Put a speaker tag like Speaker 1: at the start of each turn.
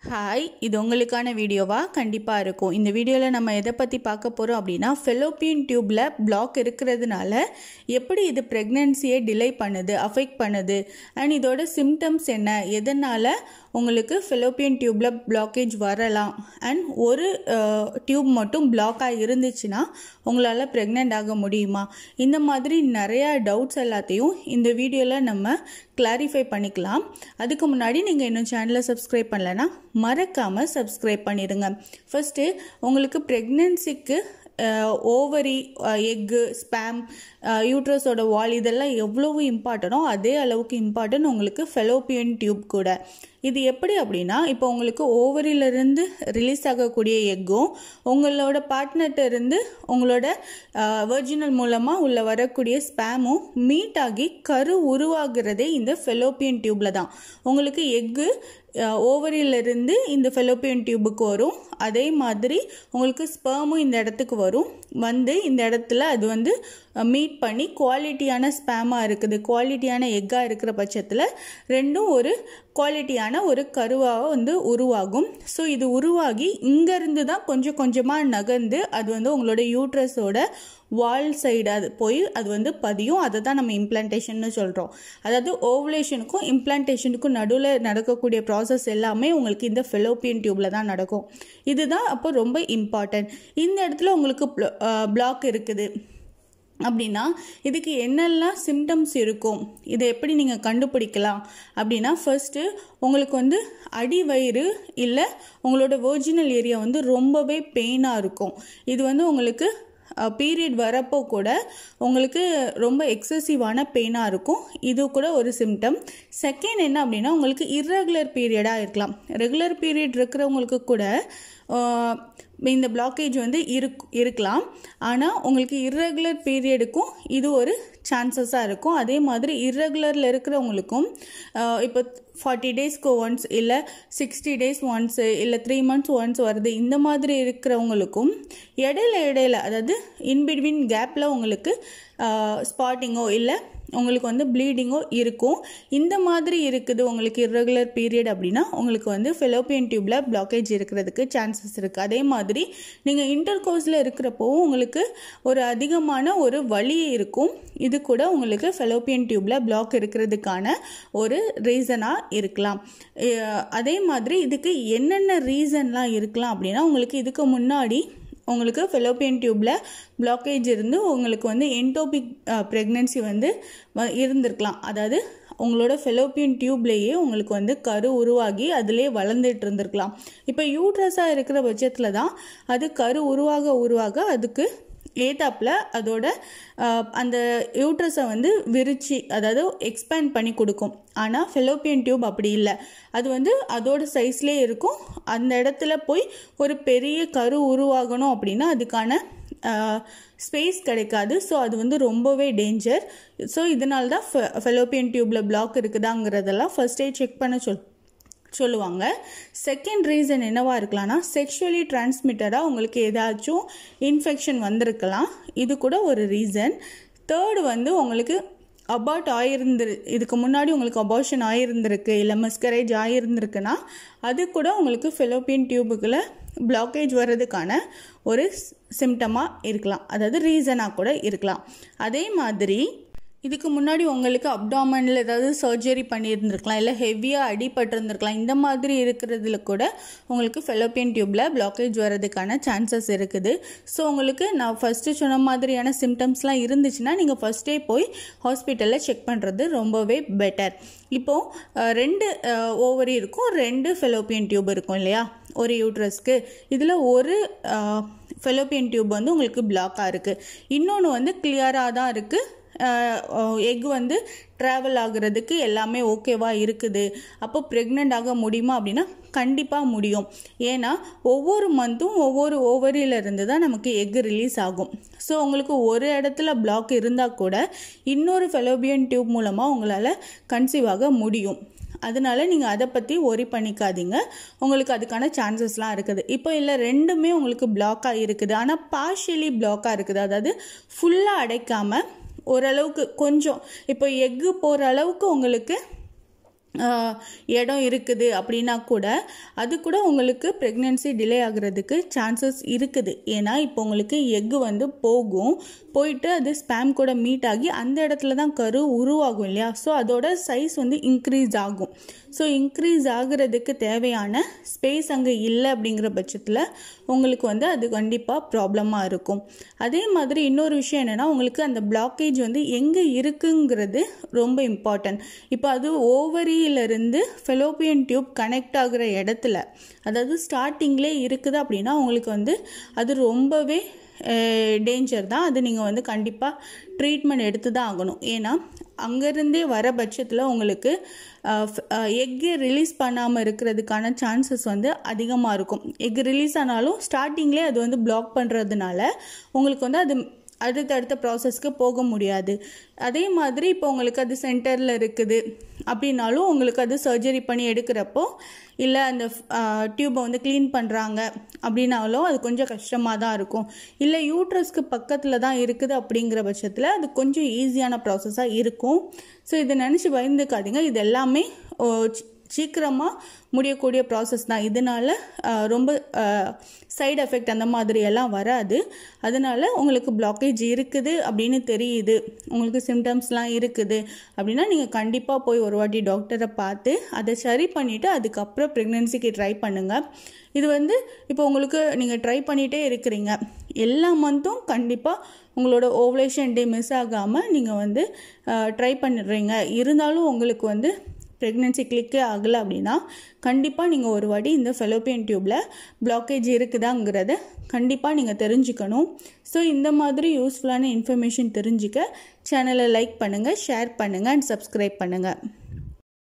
Speaker 1: hi இது உங்களுக்கான வீடியோவா கண்டிப்பாக இருக்கும் இந்த வீடியோவில் நம்ம எதை பற்றி பார்க்க போகிறோம் அப்படின்னா ஃபெலோப்பியன் டியூப்பில் பிளாக் இருக்கிறதுனால எப்படி இது ப்ரெக்னென்சியை டிலே பண்ணுது அஃபெக்ட் பண்ணுது அண்ட் இதோட சிம்டம்ஸ் என்ன எதனால் உங்களுக்கு ஃபெலோப்பியன் டியூப்பில் பிளாக்கேஜ் வரலாம் அண்ட் ஒரு டியூப் மட்டும் பிளாக்காக இருந்துச்சுன்னா உங்களால் ப்ரெக்னென்ட் ஆக முடியுமா இந்த மாதிரி நிறையா டவுட்ஸ் எல்லாத்தையும் இந்த வீடியோவில் நம்ம கிளாரிஃபை பண்ணிக்கலாம் அதுக்கு முன்னாடி நீங்கள் இன்னும் சேனலை சப்ஸ்கிரைப் பண்ணலைன்னா மறக்காமல் சப்ஸ்கிரைப் பண்ணிடுங்க ஃபஸ்ட்டு உங்களுக்கு ப்ரெக்னென்சிக்கு ஓவரி எக்கு ஸ்பேம் யூட்ரஸோட வால் இதெல்லாம் எவ்வளவு இம்பார்ட்டனோ அதே அளவுக்கு இம்பார்ட்டன்ட் உங்களுக்கு ஃபெலோப்பியன் டியூப் கூட இது எப்படி அப்படின்னா இப்போ உங்களுக்கு ஓவரியிலிருந்து ரிலீஸ் ஆகக்கூடிய எக்கும் உங்களோட பார்ட்னர்கிட்ட இருந்து உங்களோட வெர்ஜினல் மூலமாக உள்ள வரக்கூடிய ஸ்பேமும் மீட் ஆகி கரு உருவாகிறதே இந்த ஃபெலோப்பியன் டியூப்பில் தான் உங்களுக்கு எக்கு ஓவரியிலிருந்து இந்த ஃபெலோப்பியன் டியூபுக்கு வரும் அதே மாதிரி உங்களுக்கு ஸ்பேமும் இந்த இடத்துக்கு வரும் வந்து இந்த இடத்துல அது வந்து மீட் பண்ணி குவாலிட்டியான ஸ்பேமாக இருக்குது குவாலிட்டியான எக்காக இருக்கிற பட்சத்தில் ரெண்டும் ஒரு குவாலிட்டியான ஒரு கருவாக வந்து உருவாகும் ஸோ இது உருவாகி இங்கேருந்து தான் கொஞ்சம் கொஞ்சமாக நகர்ந்து அது வந்து உங்களோட யூட்ரஸோட வால் சைடு அது போய் அது வந்து பதியும் அதை தான் நம்ம இம்ப்ளான்டேஷன்னு சொல்கிறோம் அதாவது ஓவலேஷனுக்கும் இம்ப்ளான்டேஷனுக்கும் நடுவில் நடக்கக்கூடிய ப்ராசஸ் எல்லாமே உங்களுக்கு இந்த ஃபெலோப்பியன் டியூப்பில் தான் நடக்கும் இதுதான் அப்போ ரொம்ப இம்பார்ட்டன்ட் இந்த இடத்துல உங்களுக்கு பிளாக் இருக்குது அப்படின்னா இதுக்கு என்னெல்லாம் சிம்டம்ஸ் இருக்கும் இதை எப்படி நீங்கள் கண்டுபிடிக்கலாம் அப்படின்னா ஃபர்ஸ்ட்டு உங்களுக்கு வந்து அடி வயிறு இல்லை உங்களோட ஒரிஜினல் ஏரியா வந்து ரொம்பவே பெயினாக இருக்கும் இது வந்து உங்களுக்கு பீரியட் வரப்போ கூட உங்களுக்கு ரொம்ப எக்ஸசிவான பெயினாக இருக்கும் இது கூட ஒரு சிம்டம் செகண்ட் என்ன அப்படின்னா உங்களுக்கு இர்ரெகுலர் பீரியடாக இருக்கலாம் ரெகுலர் பீரியட் இருக்கிறவங்களுக்கு கூட இந்த பிளாக்கேஜ் வந்து இருக் இருக்கலாம் ஆனால் உங்களுக்கு இர்ரெகுலர் பீரியடுக்கும் இது ஒரு சான்சஸாக இருக்கும் அதே மாதிரி இர்ரெகுலரில் இருக்கிறவங்களுக்கும் இப்போ ஃபார்ட்டி டேஸ்க்கு ஒன்ஸ் இல்லை சிக்ஸ்டி டேஸ் ஒன்ஸு இல்லை த்ரீ மந்த்ஸ் ஒன்ஸ் வருது இந்த மாதிரி இருக்கிறவங்களுக்கும் இடையில இடையில அதாவது இன்பிட்வீன் கேப்பில் உங்களுக்கு ஸ்பாட்டிங்கோ இல்லை உங்களுக்கு வந்து ப்ளீடிங்கோ இருக்கும் இந்த மாதிரி இருக்குது உங்களுக்கு இர்ரெகுலர் பீரியட் அப்படின்னா உங்களுக்கு வந்து ஃபெலோப்பியன் டியூப்பில் பிளாக்கேஜ் இருக்கிறதுக்கு சான்சஸ் இருக்குது அதே மாதிரி நீங்கள் இன்டர் கோர்ஸில் இருக்கிறப்போ உங்களுக்கு ஒரு அதிகமான ஒரு வலி இருக்கும் இது கூட உங்களுக்கு ஃபெலோப்பியன் டியூப்பில் பிளாக் இருக்கிறதுக்கான ஒரு ரீசனாக இருக்கலாம் அதே மாதிரி இதுக்கு என்னென்ன ரீசன்லாம் இருக்கலாம் அப்படின்னா உங்களுக்கு இதுக்கு முன்னாடி உங்களுக்கு ஃபெலோப்பியன் டியூப்பில் பிளாக்கேஜ் இருந்து உங்களுக்கு வந்து என்டோபிக் ப்ரெக்னென்சி வந்து இருந்திருக்கலாம் அதாவது உங்களோட ஃபெலோப்பியன் டியூப்லேயே உங்களுக்கு வந்து கரு உருவாகி அதிலே வளர்ந்துட்டு இருந்திருக்கலாம் இப்போ யூட்ரஸாக இருக்கிற பட்சத்தில் தான் அது கரு உருவாக உருவாக அதுக்கு ஏத்தாப்பில் அதோட அந்த யூட்ரஸை வந்து விரிச்சு அதாவது எக்ஸ்பேண்ட் பண்ணி கொடுக்கும் ஆனால் ஃபெலோப்பியன் டியூப் அப்படி இல்லை அது வந்து அதோட சைஸ்லேயே இருக்கும் அந்த இடத்துல போய் ஒரு பெரிய கரு உருவாகணும் அப்படின்னா அதுக்கான ஸ்பேஸ் கிடைக்காது ஸோ அது வந்து ரொம்பவே டேஞ்சர் ஸோ இதனால தான் ஃபெலோப்பியன் டியூப்பில் பிளாக் இருக்குதாங்கிறதெல்லாம் ஃபஸ்ட்டே செக் பண்ண சொல் சொல்லுவாங்க செகண்ட் ரீசன் என்னவா இருக்கலாம்னா செக்ஷுவலி டிரான்ஸ்மிட்டடாக உங்களுக்கு ஏதாச்சும் இன்ஃபெக்ஷன் வந்திருக்கலாம் இது கூட ஒரு ரீசன் தேர்டு வந்து உங்களுக்கு அபார்ட் ஆயிருந்துரு இதுக்கு முன்னாடி உங்களுக்கு அபார்ஷன் ஆயிருந்திருக்கு இல்லை மிஸ்கரேஜ் ஆயிருந்திருக்குன்னா அது கூட உங்களுக்கு ஃபெலோப்பியன் டியூபுக்குள்ள பிளாக்கேஜ் வர்றதுக்கான ஒரு சிம்டமாக இருக்கலாம் அதாவது ரீசனாக கூட இருக்கலாம் அதே மாதிரி இதுக்கு முன்னாடி உங்களுக்கு அப்டாமனில் ஏதாவது சர்ஜரி பண்ணியிருந்துருக்கலாம் இல்லை ஹெவியாக அடிபட்டிருந்துருக்கலாம் இந்த மாதிரி இருக்கிறதுல கூட உங்களுக்கு ஃபெலோப்பியன் டியூப்பில் பிளாக்கேஜ் வர்றதுக்கான சான்சஸ் இருக்குது ஸோ உங்களுக்கு நான் ஃபஸ்ட்டு சொன்ன மாதிரியான சிம்டம்ஸ்லாம் இருந்துச்சுன்னா நீங்கள் ஃபஸ்ட்டே போய் ஹாஸ்பிட்டலில் செக் பண்ணுறது ரொம்பவே பெட்டர் இப்போது ரெண்டு ஓவரி இருக்கும் ரெண்டு ஃபெலோப்பியன் டியூப் இருக்கும் இல்லையா ஒரு யூட்ரஸ்க்கு இதில் ஒரு ஃபெலோப்பியன் டியூப் வந்து உங்களுக்கு பிளாக்காக இருக்குது இன்னொன்று வந்து கிளியராக தான் இருக்குது எக் வந்து ட்ராவல் ஆகுறதுக்கு எல்லாமே ஓகேவா இருக்குது அப்போ ப்ரெக்னென்ட் ஆக முடியுமா அப்படின்னா கண்டிப்பாக முடியும் ஏன்னா ஒவ்வொரு மந்த்தும் ஒவ்வொரு ஓவரியிலிருந்து தான் நமக்கு எக் ரிலீஸ் ஆகும் ஸோ உங்களுக்கு ஒரு இடத்துல பிளாக் இருந்தால் கூட இன்னொரு ஃபெலோபியன் டியூப் மூலமாக உங்களால் கன்சீவ் ஆக முடியும் அதனால நீங்கள் அதை பற்றி ஒரி பண்ணிக்காதீங்க உங்களுக்கு அதுக்கான சான்சஸ்லாம் இருக்குது இப்போ இல்லை ரெண்டுமே உங்களுக்கு பிளாக்காக இருக்குது ஆனால் பார்ஷியலி பிளாக்காக இருக்குது அதாவது ஃபுல்லாக அடைக்காமல் ஓரளவுக்கு கொஞ்சம் இப்போ எக்கு போகிற அளவுக்கு உங்களுக்கு ஆஹ், இடம் இருக்குது அப்படின்னா கூட அது கூட உங்களுக்கு ப்ரெக்னென்சி டிலே ஆகுறதுக்கு சான்சஸ் இருக்குது ஏன்னா இப்போ உங்களுக்கு எக்கு வந்து போகும் போயிட்டு அது ஸ்பேம் கூட மீட் ஆகி அந்த இடத்துல தான் கரு உருவாகும் இல்லையா ஸோ அதோட சைஸ் வந்து இன்க்ரீஸ் ஆகும் ஸோ இன்க்ரீஸ் ஆகுறதுக்கு தேவையான ஸ்பேஸ் அங்கே இல்லை அப்படிங்கிற பட்சத்தில் உங்களுக்கு வந்து அது கண்டிப்பாக ப்ராப்ளமாக இருக்கும் அதே மாதிரி இன்னொரு விஷயம் என்னென்னா உங்களுக்கு அந்த பிளாக்கேஜ் வந்து எங்கே இருக்குங்கிறது ரொம்ப இம்பார்ட்டன்ட் இப்போ அது ஓவரியிலிருந்து ஃபெலோப்பியன் டியூப் கனெக்ட் ஆகுற இடத்துல அதாவது ஸ்டார்டிங்லே இருக்குது அப்படின்னா உங்களுக்கு வந்து அது ரொம்பவே டேஞ்சர் தான் அது நீங்கள் வந்து கண்டிப்பாக ட்ரீட்மெண்ட் எடுத்து தான் ஆகணும் ஏன்னா அங்கேருந்தே வர பட்சத்தில் உங்களுக்கு எக்கு ரிலீஸ் பண்ணாமல் இருக்கிறதுக்கான சான்சஸ் வந்து அதிகமாக இருக்கும் எக் ரிலீஸ் ஆனாலும் ஸ்டார்டிங்லேயே அது வந்து பிளாக் பண்ணுறதுனால உங்களுக்கு வந்து அது அடுத்தடுத்த ப்ராசஸ்க்கு போக முடியாது அதே மாதிரி இப்போ உங்களுக்கு அது சென்டரில் இருக்குது அப்படின்னாலும் உங்களுக்கு அது சர்ஜரி பண்ணி எடுக்கிறப்போ இல்லை அந்த டியூப்பை வந்து க்ளீன் பண்ணுறாங்க அப்படின்னாலும் அது கொஞ்சம் கஷ்டமாக தான் இருக்கும் இல்லை யூட்ரஸ்க்கு பக்கத்தில் தான் இருக்குது அப்படிங்கிற பட்சத்தில் அது கொஞ்சம் ஈஸியான ப்ராசஸாக இருக்கும் ஸோ இதை நினச்சி பயந்துக்காதீங்க இது எல்லாமே ஓ, சி- சீக்கிரமாக முடியக்கூடிய ப்ராசஸ் தான் இதனால அஹ், ரொம்ப சைடு எஃபெக்ட் அந்த மாதிரி எல்லாம் வராது அதனால உங்களுக்கு பிளாக்கேஜ் இருக்குது அப்படின்னு தெரியுது உங்களுக்கு சிம்டம்ஸ்லாம் இருக்குது அப்படின்னா நீங்கள் கண்டிப்பாக போய் ஒரு வாட்டி டாக்டரை பார்த்து அதை சரி பண்ணிவிட்டு அதுக்கப்புறம் ப்ரெக்னென்சிக்கு ட்ரை பண்ணுங்கள் இது வந்து இப்போ உங்களுக்கு நீங்கள் ட்ரை பண்ணிகிட்டே இருக்கிறீங்க எல்லா மந்த்தும் கண்டிப்பாக உங்களோட ஓவலேஷன் டே மிஸ் ஆகாமல் நீங்கள் வந்து ட்ரை பண்ணிடுறீங்க இருந்தாலும் உங்களுக்கு வந்து ப்ரெக்னென்சி கிளிக்கே ஆகலை அப்படின்னா கண்டிப்பாக நீங்கள் ஒரு வாட்டி இந்த ஃபெலோப்பியன் டியூப்பில் பிளாக்கேஜ் இருக்குதாங்கிறத கண்டிப்பாக நீங்கள் தெரிஞ்சுக்கணும் ஸோ இந்த மாதிரி யூஸ்ஃபுல்லான இன்ஃபர்மேஷன் தெரிஞ்சுக்க சேனலை லைக் பண்ணுங்கள் ஷேர் பண்ணுங்கள் அண்ட் சப்ஸ்கிரைப் பண்ணுங்கள்